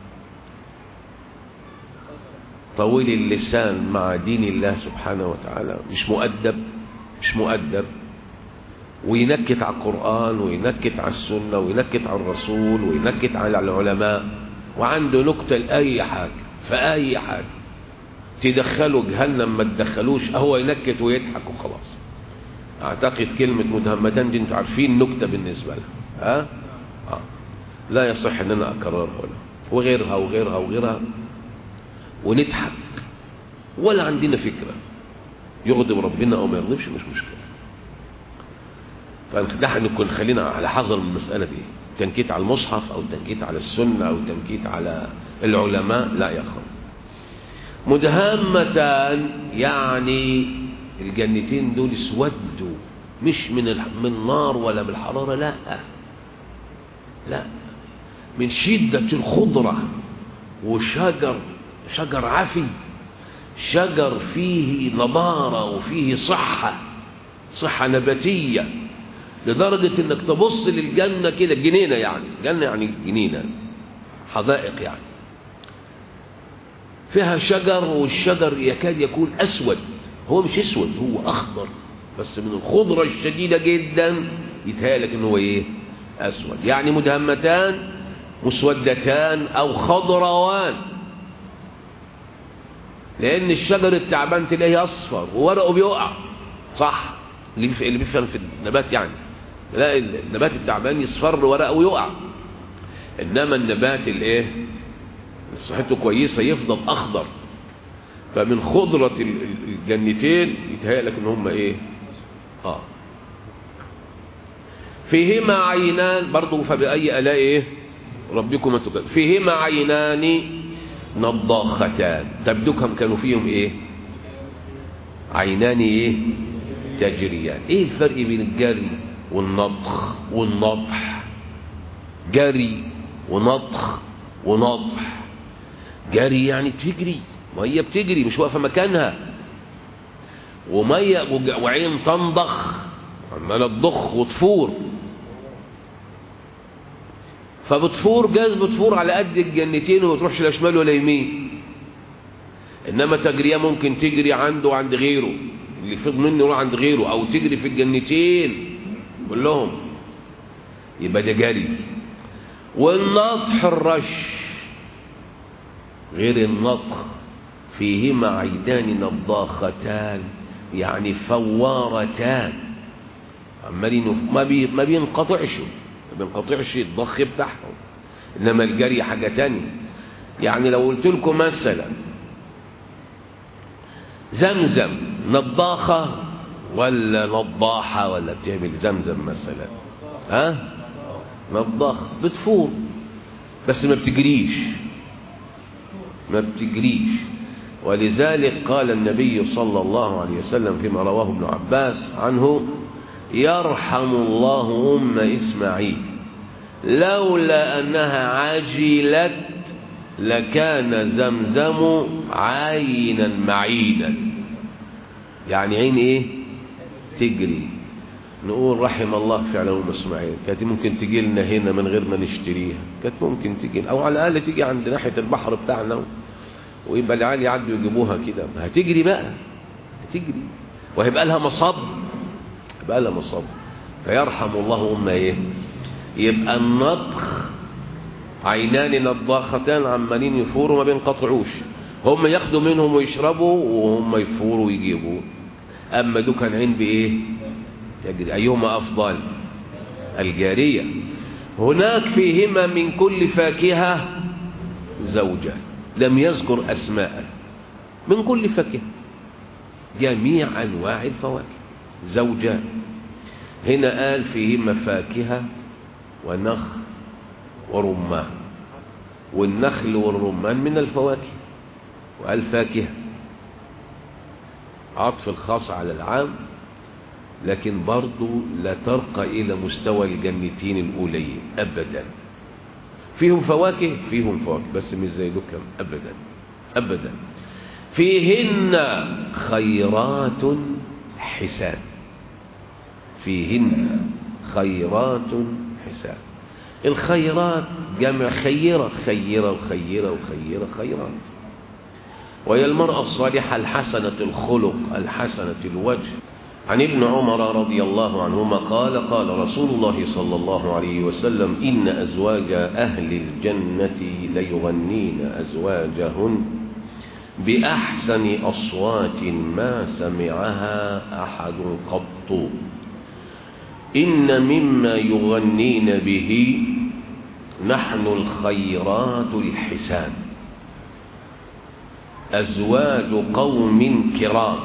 طويل اللسان مع دين الله سبحانه وتعالى مش مؤدب مش مؤدب وينكت على القرآن وينكت على السنة وينكت على الرسول وينكت على العلماء وعنده نكتة لأي حاجة في أي حاجة تدخلوا جهنم ما تدخلوش هو ينكت ويضحك وخلاص اعتقد كلمة مدهمتان دي انتوا عارفين نكتة بالنسبة لها ها آه. لا يصح ان انا اكررها ولا وغيرها وغيرها وغيرها ونضحك ولا عندنا فكرة يغضب ربنا او ما يغضبش مش مشكلة فنحن نكون خلينا على حذر من المسألة دي تنكيت على المصحف او تنكيت على السنة او تنكيت على العلماء لا يا اخوان مدهامتان يعني الجنتين دول اسودوا مش من من النار ولا من الحرارة لا لا من شدة الخضرة وشجر شجر عفي شجر فيه نضارة وفيه صحة صحة نباتية لدرجة انك تبص للجنة كده جنينة يعني جنة يعني جنينة حدائق يعني فيها شجر والشجر يكاد يكون أسود هو مش أسود هو أخضر بس من الخضرة الشديدة جدا يتهيألك إن هو إيه أسود يعني مدهمتان مسودتان أو خضروان لأن الشجر التعبان تلاقيه أصفر وورقه بيقع صح اللي بيفهم في النبات يعني لا النبات التعبان يصفر ورقه ويقع إنما النبات الإيه صحته كويسة يفضل أخضر فمن خضرة الجنتين يتهيأ لك إن هم إيه آه فيهما عينان برضه فبأي آلاء إيه ربكم تكذب فيهما عينان نضاختان تبدوكم كانوا فيهم إيه عينان إيه تجريان إيه الفرق بين الجري والنضخ والنضح جري ونضخ ونضح جري يعني تجري مية بتجري مش واقفة مكانها ومية وعين تنضخ عمالة تضخ وتفور فبتفور جاز بتفور على قد الجنتين وما تروحش لا شمال ولا يمين انما تجريه ممكن تجري عنده وعند غيره اللي فض منه يروح عند غيره او تجري في الجنتين كلهم يبقى ده جري والنطح الرش غير النطخ فيهما عيدان نضاختان يعني فوارتان عمالين ما بي ما بينقطعش ما بينقطعش الضخ بتاعهم انما الجري حاجه تانية يعني لو قلت لكم مثلا زمزم نضاخه ولا نضاحه ولا بتعمل زمزم مثلا ها نضاخه بتفور بس ما بتجريش ما بتجريش ولذلك قال النبي صلى الله عليه وسلم فيما رواه ابن عباس عنه يرحم الله أم إسماعيل لولا أنها عجلت لكان زمزم عينا معينا يعني عين ايه تجري نقول رحم الله فعلا ام اسماعيل كانت ممكن تجي لنا هنا من غير ما نشتريها كانت ممكن تجي او على الاقل تيجي عند ناحيه البحر بتاعنا ويبقى العيال يعدوا يجيبوها كده هتجري بقى هتجري وهيبقى لها مصب يبقى لها مصب فيرحم الله ام ايه يبقى النطخ عينان نضاختان عمالين يفوروا ما بينقطعوش هم ياخدوا منهم ويشربوا وهم يفوروا ويجيبوا اما دول كان عين بايه تجري ايهما افضل الجاريه هناك فيهما من كل فاكهه زوجان لم يذكر اسماء من كل فاكهه جميع انواع الفواكه زوجان هنا قال فيهما فاكهه ونخل ورمان والنخل والرمان من الفواكه وقال فاكهة عطف الخاص على العام لكن برضو لا ترقى إلى مستوى الجنتين الأولين أبدا فيهم فواكه فيهم فواكه بس مش زي دكم أبدا أبدا فيهن خيرات حسان فيهن خيرات حسان الخيرات جمع خيرة خيرة وخيرة وخيرة خيرات وهي المرأة الصالحة الحسنة الخلق الحسنة الوجه عن ابن عمر رضي الله عنهما قال قال رسول الله صلى الله عليه وسلم إن أزواج أهل الجنة ليغنين أزواجهن بأحسن أصوات ما سمعها أحد قط إن مما يغنين به نحن الخيرات الحسان أزواج قوم كرام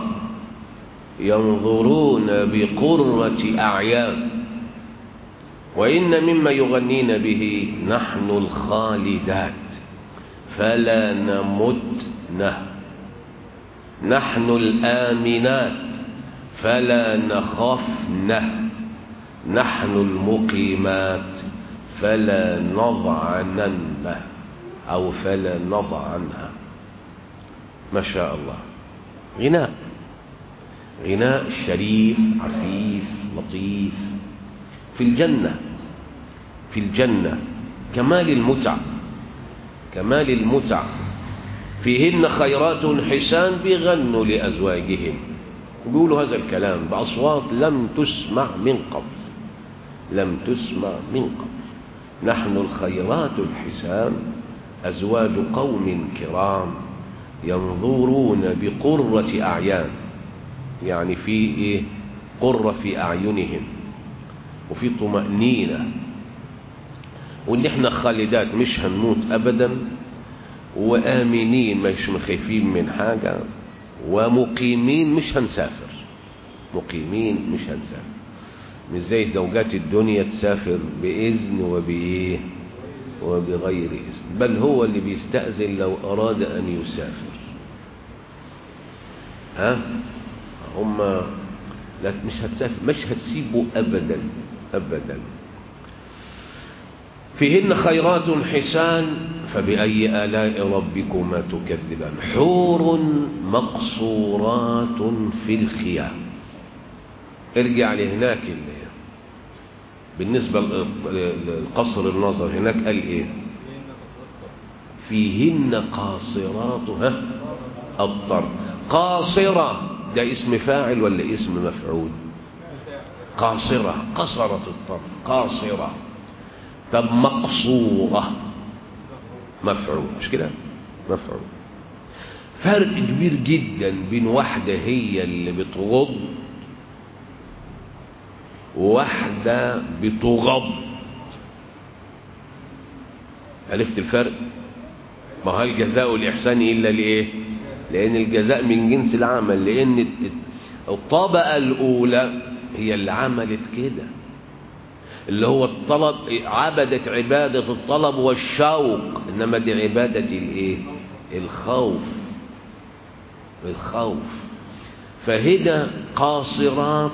ينظرون بقرة أعيان وإن مما يغنين به نحن الخالدات فلا نمتن نحن الآمنات فلا نخفن نحن المقيمات فلا نضعنن أو فلا نضعنها ما شاء الله غناء غناء شريف عفيف لطيف في الجنة في الجنة كمال المتع كمال المتع فيهن خيرات حسان بيغنوا لأزواجهم يقولوا هذا الكلام بأصوات لم تسمع من قبل لم تسمع من قبل نحن الخيرات الحسان أزواج قوم كرام ينظرون بقرة أعيان يعني في إيه قرة في أعينهم وفي طمأنينة وإن إحنا خالدات مش هنموت أبدا وآمنين مش مخيفين من حاجة ومقيمين مش هنسافر مقيمين مش هنسافر مش زي زوجات الدنيا تسافر بإذن وبإيه وبغير إذن بل هو اللي بيستأذن لو أراد أن يسافر ها هم لا مش هتسافر مش هتسيبه أبدا أبدا فيهن خيرات حسان فبأي آلاء ربكما تكذبان حور مقصورات في الخيام ارجع لهناك اللي بالنسبة للقصر النظر هناك قال ايه فيهن قاصرات ها الطرف قاصرة ده اسم فاعل ولا اسم مفعول قاصرة قصرت الطرف قاصرة طب مقصورة مفعول مش كده مفعول فرق كبير جدا بين واحدة هي اللي بتغض وواحدة بتغض عرفت الفرق ما هو الجزاء والإحسان إلا لإيه لأن الجزاء من جنس العمل لأن الطبقة الأولى هي اللي عملت كده اللي هو الطلب عبدت عبادة الطلب والشوق إنما دي عبادة الإيه الخوف الخوف فهنا قاصرات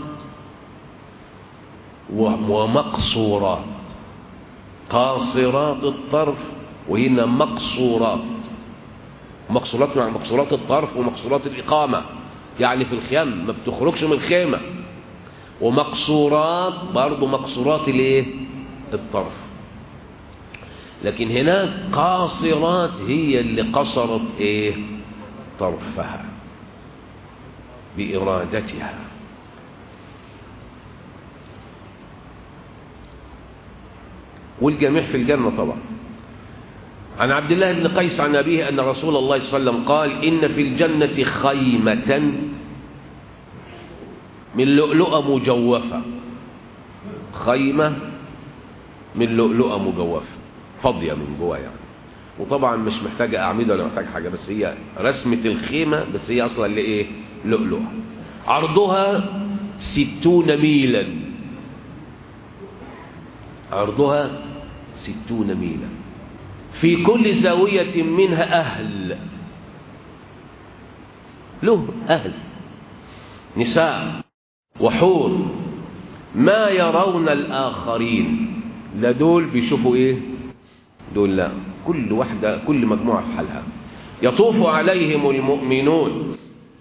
ومقصورات قاصرات الطرف وهنا مقصورات مقصورات مع مقصورات الطرف ومقصورات الإقامة يعني في الخيام ما بتخرجش من الخيمة ومقصورات برضو مقصورات الايه الطرف لكن هناك قاصرات هي اللي قصرت ايه طرفها بإرادتها والجميع في الجنة طبعا عن عبد الله بن قيس عن أبيه أن رسول الله صلى الله عليه وسلم قال إن في الجنة خيمة من لؤلؤة مجوفة خيمة من لؤلؤة مجوفة فاضية من جوا يعني وطبعا مش محتاجة أعمدة ولا محتاجة حاجة بس هي رسمة الخيمة بس هي أصلا اللي إيه لؤلؤة عرضها ستون ميلا عرضها ستون ميلا في كل زاوية منها أهل له أهل نساء وحور ما يرون الآخرين لا دول بيشوفوا إيه دول لا كل واحدة كل مجموعة في حالها يطوف عليهم المؤمنون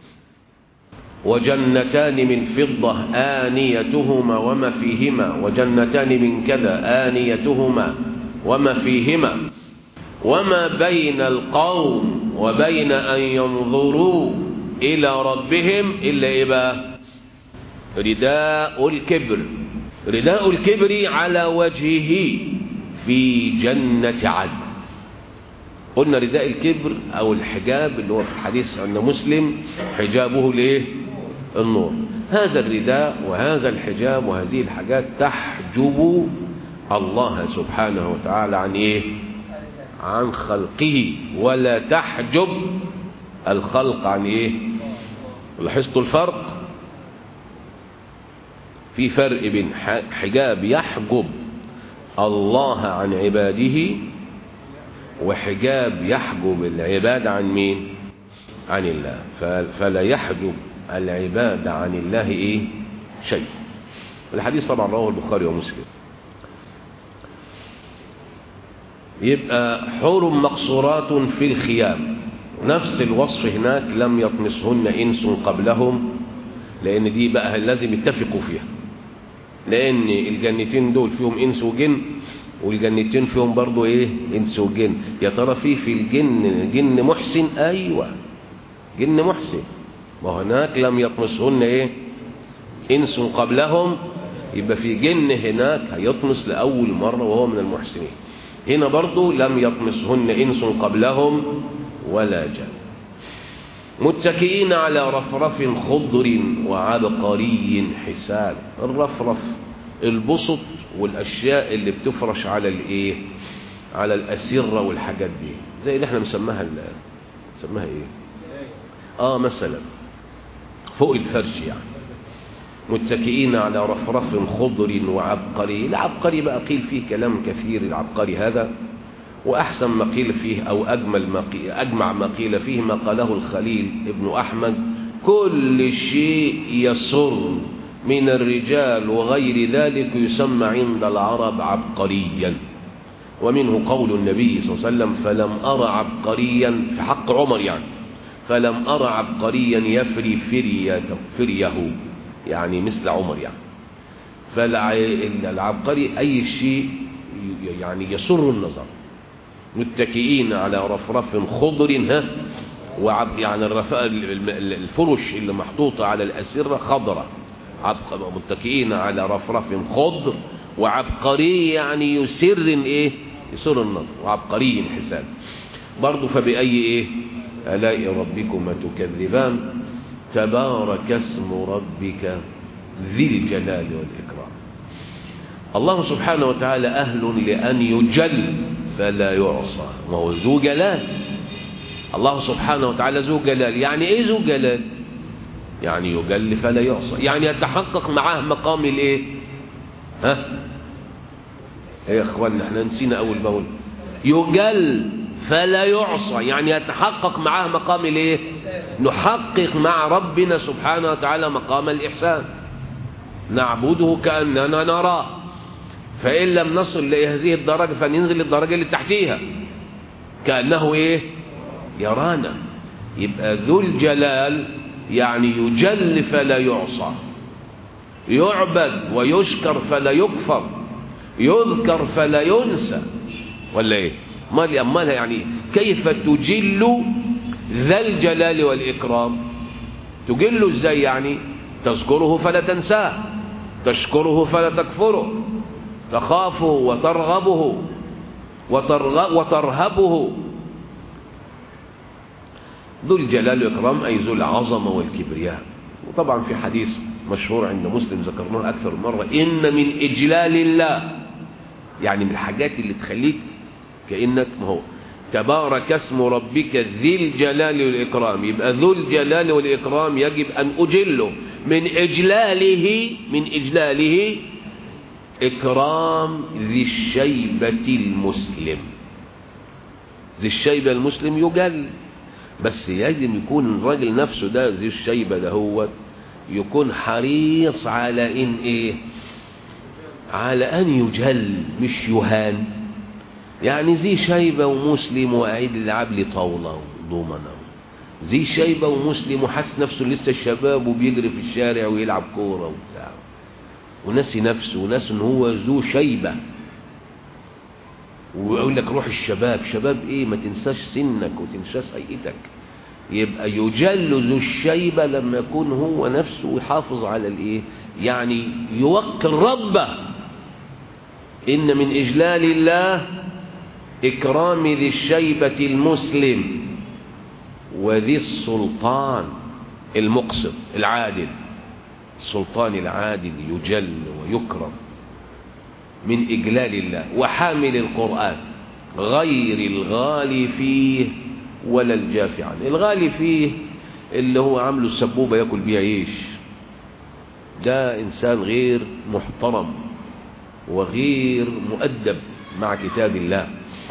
وجنتان من فضة آنيتهما وما فيهما وجنتان من كذا آنيتهما وما فيهما وما بين القوم وبين أن ينظروا إلى ربهم إلا إيه بقى رداء الكبر رداء الكبر على وجهه في جنة عدن قلنا رداء الكبر أو الحجاب اللي هو في الحديث عند مسلم حجابه ليه النور هذا الرداء وهذا الحجاب وهذه الحاجات تحجب الله سبحانه وتعالى عن ايه عن خلقه ولا تحجب الخلق عن ايه لاحظتوا الفرق في فرق بين حجاب يحجب الله عن عباده وحجاب يحجب العباد عن مين عن الله فلا يحجب العباد عن الله ايه شيء الحديث طبعا رواه البخاري ومسلم يبقى حور مقصورات في الخيام نفس الوصف هناك لم يطمسهن انس قبلهم لان دي بقى لازم يتفقوا فيها لان الجنتين دول فيهم انس وجن والجنتين فيهم برضو ايه انس وجن يا ترى في في الجن جن محسن ايوه جن محسن وهناك لم يطمسهن ايه انس قبلهم يبقى في جن هناك هيطمس لاول مره وهو من المحسنين هنا برضو لم يطمسهن انس قبلهم ولا جن متكئين على رفرف خضر وعبقري حسان الرفرف البسط والاشياء اللي بتفرش على الايه على الاسره والحاجات دي زي اللي احنا مسماها مسماها ايه اه مثلا فوق الفرش يعني متكئين على رفرف خضر وعبقري العبقري بقى قيل فيه كلام كثير العبقري هذا وأحسن ما قيل فيه أو أجمل ما قيل أجمع ما قيل فيه ما قاله الخليل ابن أحمد كل شيء يسر من الرجال وغير ذلك يسمى عند العرب عبقريا ومنه قول النبي صلى الله عليه وسلم فلم أرى عبقريا في حق عمر يعني فلم أرى عبقريا يفري فريته فريه يعني مثل عمر يعني فالعبقري أي شيء يعني يسر النظر متكئين على رفرف خضر ها وعب يعني الرفاء الفرش اللي محطوطة على الأسرة خضرة متكئين على رفرف خضر وعبقري يعني يسر ايه يسر النظر وعبقري حساب برضه فبأي ايه آلاء ربكما تكذبان تبارك اسم ربك ذي الجلال والإكرام الله سبحانه وتعالى أهل لأن يجل فلا يعصى وهو ذو جلال الله سبحانه وتعالى ذو جلال يعني ايه ذو جلال يعني يجل فلا يعصى يعني يتحقق معاه مقام الايه ها ايه يا اخوانا احنا نسينا اول باول يجل فلا يعصى يعني يتحقق معاه مقام الايه نحقق مع ربنا سبحانه وتعالى مقام الاحسان نعبده كاننا نراه فان لم نصل لهذه الدرجه فننزل الدرجه اللي تحتيها كانه ايه يرانا يبقى ذو الجلال يعني يجل فلا يعصى يعبد ويشكر فلا يكفر يذكر فلا ينسى ولا ايه امال امالها يعني كيف تجل ذا الجلال والاكرام تجله ازاي يعني تذكره فلا تنساه تشكره فلا تكفره تخافه وترغبه وترغب وترهبه ذو الجلال والإكرام أي ذو العظمة والكبرياء وطبعا في حديث مشهور عند مسلم ذكرناه أكثر مرة إن من إجلال الله يعني من الحاجات اللي تخليك كأنك ما هو تبارك اسم ربك ذي الجلال والإكرام يبقى ذو الجلال والإكرام يجب أن أجله من إجلاله من إجلاله إكرام ذي الشيبة المسلم ذي الشيبة المسلم يجل بس يجب يكون الراجل نفسه ده ذي الشيبة ده هو يكون حريص على ان ايه على ان يجل مش يهان يعني ذي شيبة ومسلم وقاعد يلعب لي طاولة وضمنة ذي شيبة ومسلم وحس نفسه لسه الشباب وبيجري في الشارع ويلعب كورة وبتاع وناسي نفسه وناس ان هو ذو شيبة ويقول لك روح الشباب شباب ايه ما تنساش سنك وتنساش هيئتك يبقى يجل ذو الشيبة لما يكون هو نفسه يحافظ على الايه يعني يوقر ربه ان من اجلال الله اكرام ذي الشيبة المسلم وذي السلطان المقسط العادل السلطان العادل يجل ويكرم من إجلال الله وحامل القرآن غير الغالي فيه ولا الجافي عنه الغالي فيه اللي هو عامله السبوبة يأكل بيها عيش ده إنسان غير محترم وغير مؤدب مع كتاب الله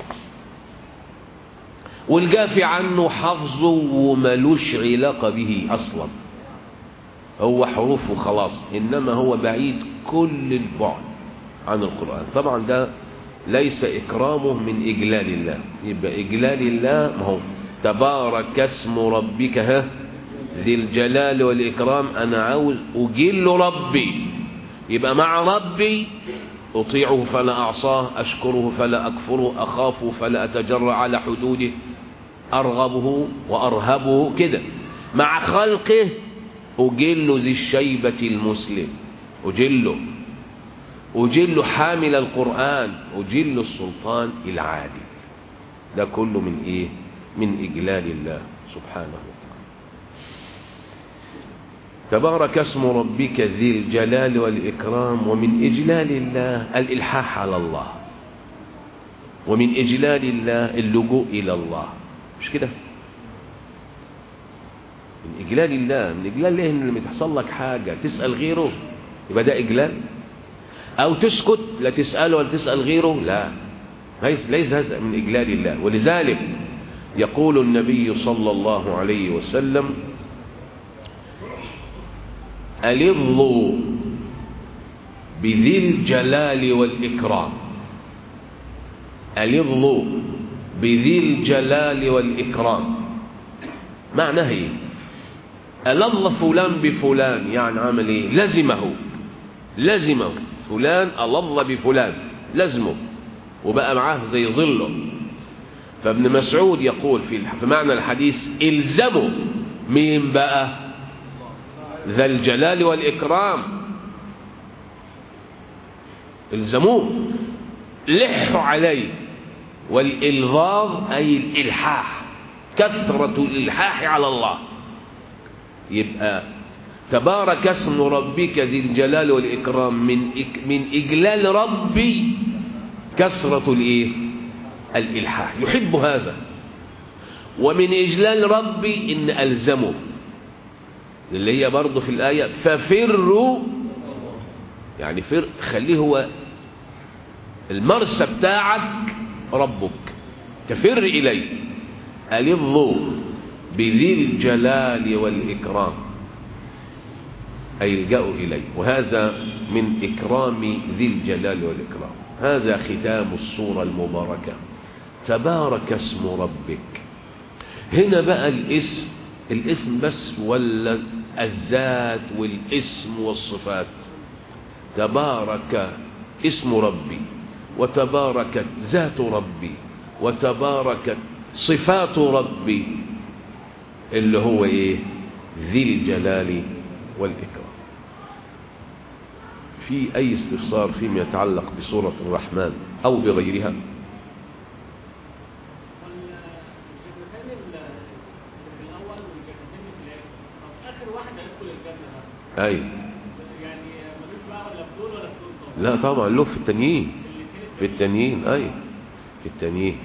والجافي عنه حفظه وملوش علاقة به أصلا هو حروف وخلاص إنما هو بعيد كل البعد عن القرآن طبعا ده ليس إكرامه من إجلال الله يبقى إجلال الله ما هو تبارك اسم ربك ها ذي الجلال والإكرام أنا عاوز أجل ربي يبقى مع ربي أطيعه فلا أعصاه أشكره فلا أكفره أخافه فلا أتجرع على حدوده أرغبه وأرهبه كده مع خلقه أجل ذي الشيبة المسلم أجله أجل حامل القرآن أجل السلطان العادل ده كله من إيه من إجلال الله سبحانه وتعالى تبارك اسم ربك ذي الجلال والإكرام ومن إجلال الله الإلحاح على الله ومن إجلال الله اللجوء إلى الله مش كده من إجلال الله من إجلال الله إن لما تحصل لك حاجة تسأل غيره يبقى ده إجلال أو تسكت لا تسأله ولا تسأل غيره لا ليس ليس هذا من إجلال الله ولذلك يقول النبي صلى الله عليه وسلم ألظوا بذي الجلال والإكرام ألظوا بذي الجلال والإكرام معناه ايه ألظ فلان بفلان يعني عمل ايه لزمه لزمه فلان ألظ بفلان لزمه وبقى معاه زي ظله فابن مسعود يقول في في معنى الحديث الزموا مين بقى ذا الجلال والإكرام الزموه لحوا عليه والإلغاظ أي الإلحاح كثرة الإلحاح على الله يبقى تبارك اسم ربك ذي الجلال والإكرام من إك من إجلال ربي كثرة الإيه الإلحاح يحب هذا ومن إجلال ربي إن ألزمه اللي هي برضه في الآية ففروا يعني فر خليه هو المرسى بتاعك ربك تفر إليه ألظوا بذي الجلال والإكرام أي الجأوا إليه وهذا من إكرام ذي الجلال والإكرام هذا ختام الصورة المباركة تبارك اسم ربك هنا بقى الاسم الاسم بس ولا الذات والاسم والصفات تبارك اسم ربي وتباركت ذات ربي وتباركت صفات ربي اللي هو ايه ذي الجلال والإكرام في أي استفسار فيما يتعلق بسورة الرحمن أو بغيرها أي لا طبعا له في التانيين في التانيين أي في التانيين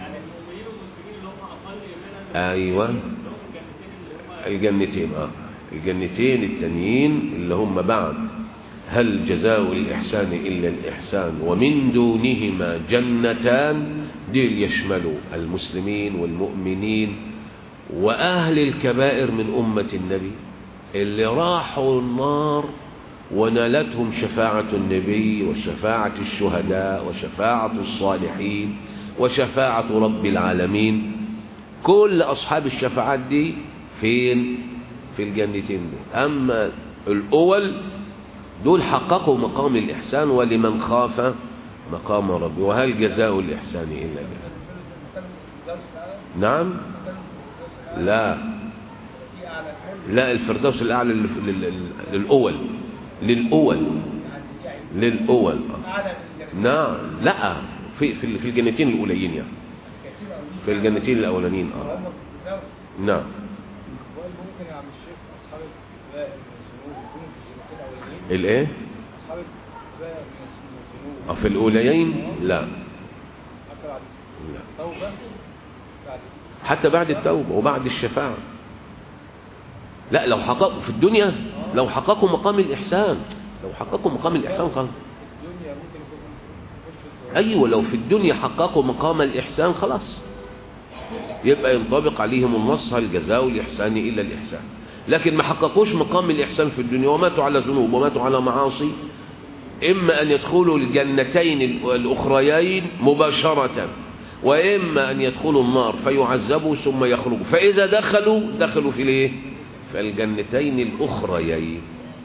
أيوة الجنتين آه الجنتين التانيين اللي هم بعد هل جزاء الإحسان إلا الإحسان ومن دونهما جنتان ديل يشملوا المسلمين والمؤمنين وأهل الكبائر من أمة النبي اللي راحوا النار ونالتهم شفاعة النبي وشفاعة الشهداء وشفاعة الصالحين وشفاعة رب العالمين كل أصحاب الشفاعات دي فين في الجنتين دول أما الأول دول حققوا مقام الإحسان ولمن خاف مقام ربي وهل جزاء الإحسان إلا جزاء نعم لا لا الفردوس الأعلى للأول للأول للأول نعم لا في في في الجنتين الأولين يعني في الجنتين الأولانيين اه نعم ممكن يا عم الشيخ اصحاب الكبائر من الذنوب يكونوا في الجنتين الاولين الايه اصحاب الكبائر من الذنوب آه، في الأوليين لا حتى بعد لا التوبه بعد حتى بعد التوبة وبعد الشفاعة لا لو حققوا في الدنيا لو حققوا مقام الإحسان لو حققوا مقام الإحسان خلاص الدنيا ممكن يكون يخش أيوة لو في الدنيا حققوا مقام الإحسان خلاص يبقى ينطبق عليهم النص هل جزاء الإحسان إلا الإحسان لكن ما حققوش مقام الإحسان في الدنيا وماتوا على ذنوب وماتوا على معاصي إما أن يدخلوا الجنتين الأخريين مباشرة وإما أن يدخلوا النار فيعذبوا ثم يخرجوا فإذا دخلوا دخلوا في الايه في الجنتين الأخريين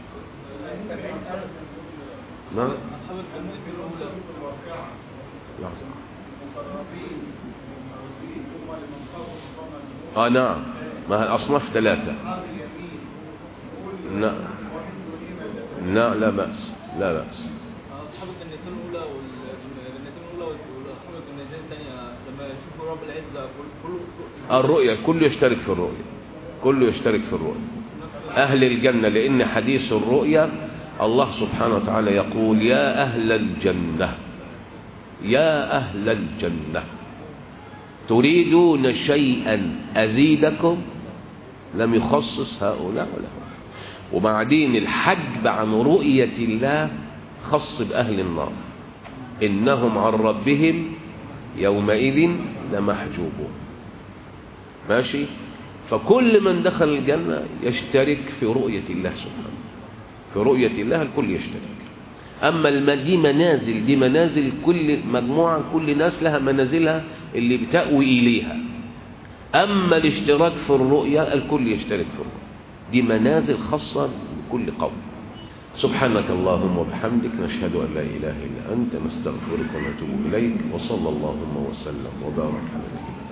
نعم لحظة آه نعم ما هي الأصناف ثلاثة لا لا لا بأس لا بأس أصحاب الجنتين الأولى والجنتين الأولى وأصحاب الجنتين الثانية لما يشوفوا رب العزة كل كل الرؤية كله يشترك في الرؤية كله يشترك في الرؤية أهل الجنة لأن حديث الرؤيا الله سبحانه وتعالى يقول يا أهل الجنة يا أهل الجنة تريدون شيئا أزيدكم لم يخصص هؤلاء ولا هؤلاء وبعدين الحجب عن رؤية الله خص بأهل النار إنهم عن ربهم يومئذ لمحجوبون ماشي فكل من دخل الجنة يشترك في رؤية الله سبحانه في رؤية الله الكل يشترك أما الم- دي منازل دي منازل كل مجموعة كل ناس لها منازلها اللي بتأوي إليها أما الاشتراك في الرؤية الكل يشترك في الرؤية دي منازل خاصة بكل قوم سبحانك اللهم وبحمدك نشهد أن لا إله إلا أنت نستغفرك ونتوب إليك وصلى اللهم وسلم وبارك على سيدنا